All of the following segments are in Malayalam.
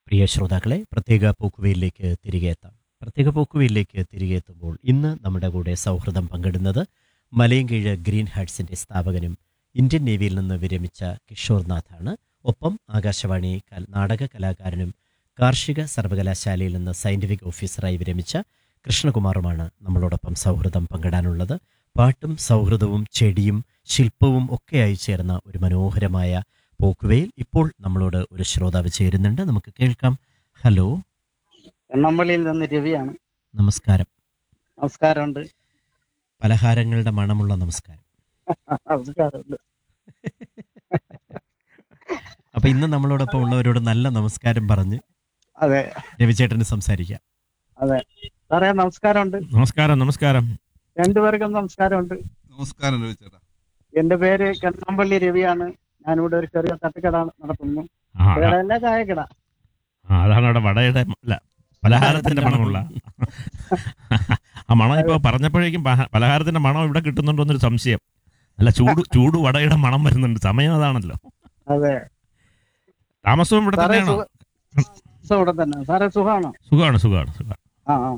പ്രിയ ശ്രോതാക്കളെ പ്രത്യേക പോക്കുവയിലേക്ക് തിരികെ എത്താം പ്രത്യേക പോക്കുവയിലേക്ക് തിരികെ എത്തുമ്പോൾ ഇന്ന് നമ്മുടെ കൂടെ സൗഹൃദം പങ്കിടുന്നത് മലയൻകീഴ് ഗ്രീൻ ഹാർട്സിന്റെ സ്ഥാപകനും ഇന്ത്യൻ നേവിയിൽ നിന്ന് വിരമിച്ച കിഷോർനാഥാണ് ഒപ്പം ആകാശവാണി കൽ- നാടക കലാകാരനും കാർഷിക സർവകലാശാലയിൽ നിന്ന് സയന്റിഫിക് ഓഫീസറായി വിരമിച്ച കൃഷ്ണകുമാറുമാണ് നമ്മളോടൊപ്പം സൗഹൃദം പങ്കിടാനുള്ളത് പാട്ടും സൗഹൃദവും ചെടിയും ശില്പവും ഒക്കെയായി ചേർന്ന ഒരു മനോഹരമായ പോക്കുവയിൽ ഇപ്പോൾ നമ്മളോട് ഒരു ശ്രോതാവ് ചേരുന്നുണ്ട് നമുക്ക് കേൾക്കാം ഹലോ എണ്ണമ്പള്ളിയിൽ നിന്ന് രവിയാണ് നമസ്കാരം നമസ്കാരമുണ്ട് പലഹാരങ്ങളുടെ മണമുള്ള നമസ്കാരം നമസ്കാരമുണ്ട് അപ്പൊ ഇന്ന് നമ്മളോടൊപ്പം ഉള്ളവരോട് നല്ല നമസ്കാരം പറഞ്ഞ് അതെ രവിചേട്ടന് സംസാരിക്കാം അതെ സാറേ നമസ്കാരമുണ്ട് നമസ്കാരം നമസ്കാരം രണ്ടുപേർക്കും നമസ്കാരമുണ്ട് നമസ്കാരം രവി ചേട്ടാ എന്റെ പേര് കണ്ണമ്പള്ളി രവിയാണ് ഞാനിവിടെ ഒരു ചെറിയ തട്ടുകട നടത്തുന്നു ആ, അതാ- കടയല്ല ചായക്കട ആ, അതാണ് അവിടെ വടയുടെ അല്ല പലഹാരത്തിന്റെ മണമുള്ള ആ മണം ഇപ്പൊ പറഞ്ഞപ്പോഴേക്കും പഹ- പലഹാരത്തിന്റെ മണം ഇവിടെ കിട്ടുന്നുണ്ടോ എന്നൊരു സംശയം അല്ല ചൂട് ചൂട് വടയുടെ മണം വരുന്നുണ്ട് സമയം അതാണല്ലോ അതെ താമസവും ഇവിടെ സാറേ തന്നെയാണോ സുഖ- സുഖം ഇവിടെ തന്നെ സാറേ സുഖമാണോ സുഖമാണ് സുഖമാണ് സുഖം ആ ആ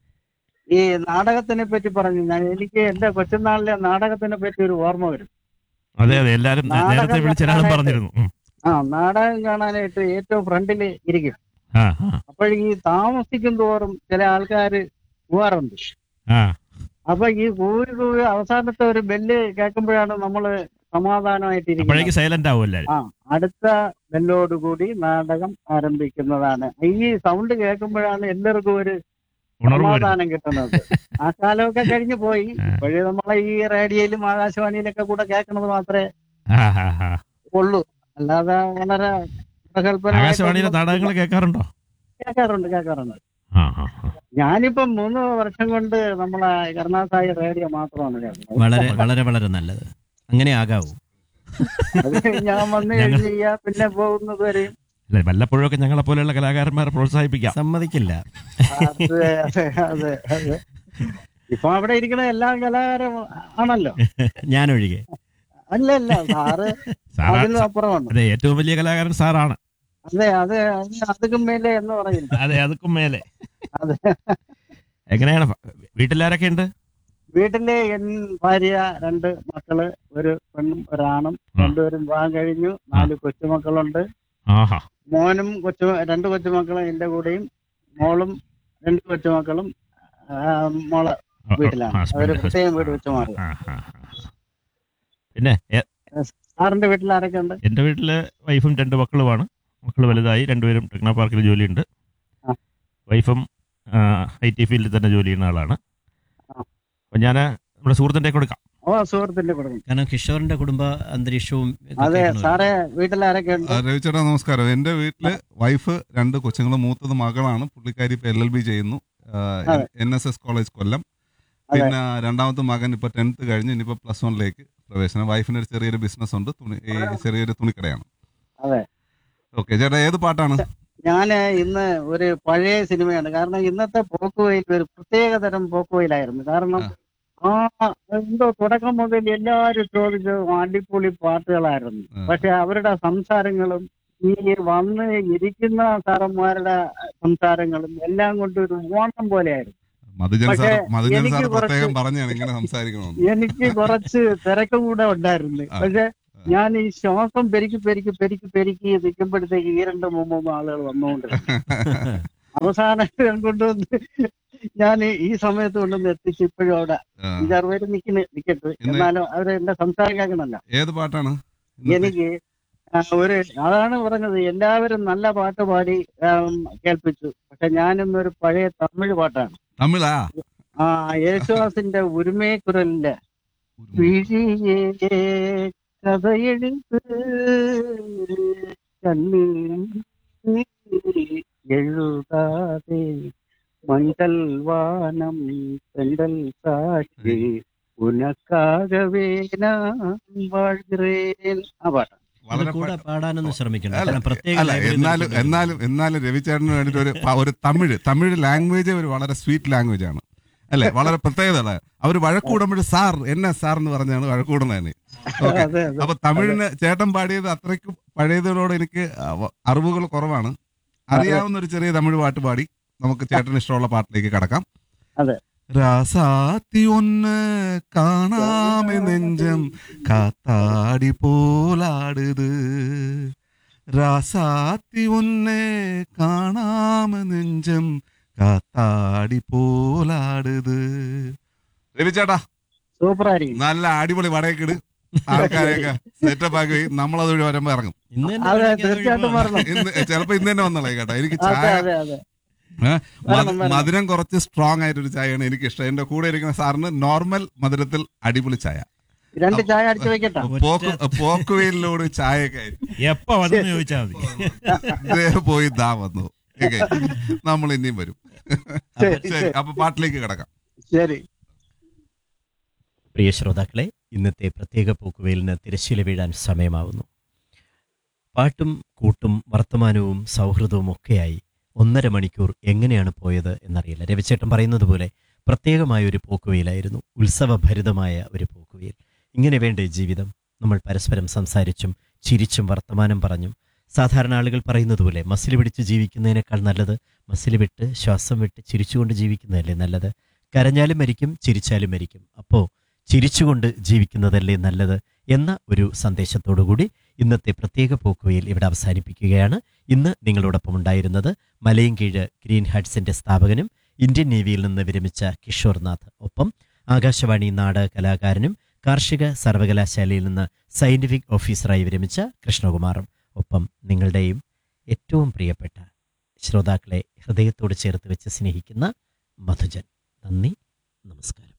ഈ നാടകത്തിനെ പറ്റി പറഞ്ഞു ഞാൻ എനിക്ക് എന്റെ കൊച്ചുനാളിലെ നാടകത്തിനെ പറ്റി ഒരു ഓർമ്മ വരും അതെ അതെ എല്ലാരും നേ- നാടകം നേരത്തെ വിളിച്ച ഒരാളും കാണാനായിട്ട് പറഞ്ഞിരുന്നു ഉം. ആ നാടകം കാണാനായിട്ട് ഏറ്റവും ഫ്രണ്ടിൽ ഇരിക്കും ആ ആ അപ്പോൾ ഈ താമസിക്കും തോറും ചില ആൾക്കാര് പോവാറുണ്ട് ആ അപ്പൊ ഈ കൂരി കൂവി അവസാനത്തെ ഒരു ബെല്ല് കേൾക്കുമ്പോഴാണ് നമ്മള് സമാധാനമായിട്ട് അപ്പോഴേക്ക് ഇരിക്കുന്നത് സൈലന്റ് ആവും എല്ലാരും ആ അടുത്ത ബെല്ലോടുകൂടി നാടകം ആരംഭിക്കുന്നതാണ് ഈ സൗണ്ട് കേൾക്കുമ്പോഴാണ് എല്ലാവർക്കും ഒരു ഉണർവ് വരും സമാധാനം കിട്ടുന്നത് ആ കാലമൊക്കെ കഴിഞ്ഞു പോയി ആ. ഇപ്പോഴേ നമ്മളെ ഈ റേഡിയോയിലും ആകാശവാണിയിലൊക്കെ കൂടെ കേൾക്കുന്നത് മാത്രമേ ആ, ആ, ആ. ഉള്ളൂ അല്ലാതെ വളരെ പ്രഗത്ഭനായിട്ട് ആകാശവാണിയിലെ നാടകങ്ങൾ കേൾക്കാറുണ്ടോ കേൾക്കാറുണ്ട് കേൾക്കാറുണ്ട് ആ ആ ആ. ഞാനിപ്പം മൂന്ന് വർഷം കൊണ്ട് നമ്മളെ കരുണാസായി റേഡിയോ മാത്രമാണ് കേൾക്കുന്നത് വളരെ വളരെ വളരെ നല്ലത് അങ്ങനെ ആകാവൂ അത് ഞാൻ വന്നു ഞങ്ങൾ- കഴിഞ്ഞാ പിന്നെ പോകുന്നത് വരെയും അല്ലെ വല്ലപ്പോഴൊക്കെ ഞങ്ങളെ പോലെയുള്ള കലാകാരന്മാരെ പ്രോത്സാഹിപ്പിക്കാം സമ്മതിക്കില്ല അതെ അതെ അതെ അതെ ഇപ്പൊ അവിടെ ഇരിക്കുന്ന എല്ലാ കലാകാരും ആണല്ലോ ഞാനൊഴികെ അല്ല അല്ല സാറ് സാറാ അതിലും അപ്പുറമാണ് അതെ ഏറ്റവും വലിയ കലാകാരൻ സാറാണ് അതെ അതെ അതുക്കും മേലെ എന്ന് പറയുന്നു അതെ അതുക്കും മേലെ അതെ എങ്ങനെയാണ് വീട്ടിലാരൊക്കെ ഉണ്ട് വീട്ടിലെ എൻ ഭാര്യ രണ്ട് മക്കള് ഒരു പെണ്ണും ഒരാണും രണ്ടുപേരും വിവാഹം കഴിഞ്ഞു നാല് കൊച്ചുമക്കളുണ്ട് ആഹാ മോനും കൊച്ചു രണ്ട് കൊച്ചുമക്കളും എന്റെ കൂടെയും മോളും രണ്ട് കൊച്ചുമക്കളും ആ, മോളെ വീട്ടിലാണ് അവര് പ്രത്യേകം വീട് വെച്ച് മാറി ആ, ആ, ആ. പിന്നെ എ- സാറിന്റെ വീട്ടിൽ ആരൊക്കെ ഉണ്ട് എന്റെ വീട്ടില് വൈഫും രണ്ട് മക്കളുമാണ് മക്കൾ വലുതായി രണ്ടുപേരും ടെക്നോ പാർക്കിൽ ജോലിയുണ്ട് ആ. വൈഫും ഐ ടി ഫീൽഡിൽ തന്നെ ജോലി ചെയ്യുന്ന ആളാണ് ആ. അപ്പൊ ഞാൻ നമ്മുടെ സുഹൃത്തിന്റെ കൊടുക്കാം ഓ സുഹൃത്തിന്റെ കുടുംബം കാരണം കിഷോറിന്റെ കുടുംബ അന്തരീക്ഷവും ഒക്കെ അതെ കേൾക്കണമല്ലോ. സാറേ വീട്ടിൽ ആരൊക്കെ ഉണ്ട് ആ, രവി ചേട്ടാ നമസ്കാരം എന്റെ വീട്ടില് വൈഫ് രണ്ട് കൊച്ചുങ്ങൾ മൂത്തത് മകളാണ് പുള്ളിക്കാരി ഇപ്പൊ എൽ എൽ ബി ചെയ്യുന്നു അതെ. N S S college Kollam അതെ. പിന്നെ രണ്ടാമത്തെ മകൻ ഇപ്പൊ ടെൻത്ത് കഴിഞ്ഞ് ഇനിയിപ്പോ പ്ലസ് വണ്ണിലേക്ക് പ്രവേശനം വൈഫിന് ഒരു ചെറിയൊരു ബിസിനസ് ഉണ്ട് തുണി ഈ ചെറിയൊരു തുണിക്കടയാണ് അതെ. ഓക്കെ ചേട്ടാ ഏത് പാട്ടാണ് ഞാന് ഇന്ന് ഒരു പഴയ സിനിമയാണ് കാരണം ഇന്നത്തെ പോക്കുവയിൽ ഒരു പ്രത്യേക തരം പോക്കുവയിലായിരുന്നു കാരണം ആ എന്തോ തുടക്കം മുതൽ എല്ലാവരും ചോദിച്ചു അടിപൊളി പാട്ടുകളായിരുന്നു ആ. പക്ഷെ അവരുടെ സംസാരങ്ങളും ഈ വന്ന് ഇരിക്കുന്ന സാറന്മാരുടെ സംസാരങ്ങളും എല്ലാം കൊണ്ട് ഒരു ഓണം പോലെയായിരുന്നു മധുജൻ സാർ പക്ഷേ മധുജൻ എനിക്ക് സാർ കുറച്ച് പ്രത്യേകം പറഞ്ഞാണ് ഇങ്ങനെ സംസാരിക്കണമെന്ന് എനിക്ക് കുറച്ച് തിരക്ക് കൂടെ ഉണ്ടായിരുന്നു ആ. പക്ഷെ ഞാൻ ഈ ശ്വാസം പെരുക്കി പെരുക്കി പെരുക്കി പെരുക്കി നിൽക്കുമ്പോഴത്തേക്ക് ഈ രണ്ട് മൂന്ന് ആളുകൾ വന്നുകൊണ്ടിരുന്നു അവസാനം ഞാൻ കൊണ്ടുവന്ന് ഞാൻ ഈ സമയത്ത് കൊണ്ടുവന്ന് എത്തിച്ച് ഇപ്പോഴും അവിടെ ആ. അഞ്ചാറ് പേര് നിൽക്കുന്നു നിൽക്കട്ടെ ഇന്ന് എന്നാലും അവര് എന്റെ സംസാരം കേൾക്കണല്ല ഏത് പാട്ടാണ് ഇന്നത്തെ? എനിക്ക് ആ, ഒരു അതാണ് പറഞ്ഞത് എല്ലാവരും നല്ല പാട്ട് പാടി ആം, കേൾപ്പിച്ചു പക്ഷെ ഞാനിന്നൊരു പഴയ തമിഴ് പാട്ടാണ് തമിഴാ ആ യേശുദാസിന്റെ ഉരുമേ കുരലിന്റെ വിഴിയേ കഥയെഴുത്ത് കണ്ണീർ എഴുതാതെ മണ്ടൽ വാനം പെണ്ടൽ സാക്ഷി ഉനക്കാകവേ ഞാൻ വാഴ്கிறேன் ആ പാട്ട് അത് വളരെ കൂടെ പ- പാടാനൊന്ന് ശ്രമിക്കണം അല്ല, കാരണം പ്രത്യേക അല്ല ലൈബ്രറി എന്നാലും നിർത്തുന്നുണ്ട്. എന്നാലും എന്നാലും രവിചേട്ടന് വേണ്ടിട്ട് ഒരു പ- ഒരു തമിഴ് തമിഴ് ലാംഗ്വേജ് ഒരു വളരെ സ്വീറ്റ് ലാംഗ്വേജ് ആണ് അല്ലെ വളരെ പ്രത്യേകത അവർ വഴക്കൂടുമ്പോൾ സാർ എന്നെ സാർ എന്ന് പറഞ്ഞാണ് വഴക്കൂടുന്നതിന് ഓക്കെ അതെ അതെ അപ്പൊ തമിഴിന് ചേട്ടൻ പാടിയത് അത്രയ്ക്ക് പഴയതിനോട് എനിക്ക് അവ- അറിവുകൾ കുറവാണ് അറിയാവുന്ന ഒരു ചെറിയ തമിഴ് പാട്ട് പാടി നമുക്ക് ചേട്ടന് ഇഷ്ടമുള്ള പാട്ടിലേക്ക് കടക്കാം അതെ. രാസാത്തി ഒന്ന് കാണാമെ നെഞ്ചം കാത്താടി പോലാടുത് രാസാത്തി ഒന്നെ കാണാമ നെഞ്ചം കാത്താടി പോലാടുത് രവിച്ചേട്ടാ സൂപ്പറായിരിക്കും നല്ല അടിപൊളി വടയൊക്കെ ഇട് ആൾക്കാരെയൊക്കെ സെറ്റപ്പ് ആക്കി നമ്മളത് വഴി വരുമ്പോ ഇറങ്ങും ഇന്ന് തന്നെ അതെ വിളിക്കാൻ തീർച്ചയായിട്ടും കഴിയുമോ? വരണം ഇന്ന് ചിലപ്പോ ഇന്ന് തന്നെ വന്നോളേ കേട്ടോ എനിക്ക് അതെ ചായ അതെ അതെ ഏ, മധു- വരണം, വരണം. മധുരം കുറച്ച് സ്ട്രോങ് ആയിട്ടൊരു ചായയാണ് എനിക്ക് ഇഷ്ടം എന്റെ കൂടെ ഇരിക്കുന്ന സാറിന് നോർമൽ മധുരത്തിൽ അടിപൊളി ചായ രണ്ട് ചായ അടിച്ചു വെക്കട്ടെ പോക്ക് പോക്കുവെയിലോട് ചായയൊക്കെ ആയി എപ്പോ വന്നു ചോദിച്ചാൽ മതി ദേ പോയി ദാ വന്നു ഓക്കെ നമ്മൾ ഇനിയും വരും ശരി, ശരി ശരി. അപ്പൊ പാട്ടിലേക്ക് കിടക്കാം ശരി പ്രിയ ശ്രോതാക്കളെ ഇന്നത്തെ പ്രത്യേക പോക്കുവെയിലിന് തിരശ്ശീല വീഴാൻ സമയമാവുന്നു പാട്ടും കൂട്ടും വർത്തമാനവും സൗഹൃദവും ഒക്കെയായി ഒന്നര മണിക്കൂർ എങ്ങനെയാണ് പോയത് എന്നറിയില്ല രവിച്ചേട്ടൻ പറയുന്നത് പോലെ പ്രത്യേകമായ ഒരു പോക്കുവെയിലായിരുന്നു ഉത്സവഭരിതമായ ഒരു പോക്കുവെയിൽ ഇങ്ങനെ വേണ്ടേ ജീവിതം നമ്മൾ പരസ്പരം സംസാരിച്ചും ചിരിച്ചും വർത്തമാനം പറഞ്ഞും സാധാരണ ആളുകൾ പറയുന്നത് പോലെ മസിൽ പിടിച്ച് ജീവിക്കുന്നതിനേക്കാൾ നല്ലത് മസിൽ വിട്ട് ശ്വാസം വിട്ട് ചിരിച്ചുകൊണ്ട് ജീവിക്കുന്നതല്ലേ നല്ലത് കരഞ്ഞാലും മരിക്കും ചിരിച്ചാലും മരിക്കും അപ്പോൾ ചിരിച്ചുകൊണ്ട് ജീവിക്കുന്നതല്ലേ നല്ലത് എന്ന ഒരു സന്ദേശത്തോടുകൂടി ഇന്നത്തെ പ്രത്യേക പോക്കുവയിൽ ഇവിടെ അവസാനിപ്പിക്കുകയാണ് ഇന്ന് നിങ്ങളോടൊപ്പം ഉണ്ടായിരുന്നത് മലയൻകീഴ് ഗ്രീൻ ഹാർട്സിന്റെ സ്ഥാപകനും ഇന്ത്യൻ നേവിയിൽ നിന്ന് വിരമിച്ച കിഷോർനാഥ് ഒപ്പം ആകാശവാണി നാടക കലാകാരനും കാർഷിക സർവകലാശാലയിൽ നിന്ന് സയന്റിഫിക് ഓഫീസറായി വിരമിച്ച കൃഷ്ണകുമാറും ഒപ്പം നിങ്ങളുടെയും ഏറ്റവും പ്രിയപ്പെട്ട ശ്രോതാക്കളെ ഹൃദയത്തോട് ചേർത്ത് വെച്ച് സ്നേഹിക്കുന്ന മധുജൻ നന്ദി നമസ്കാരം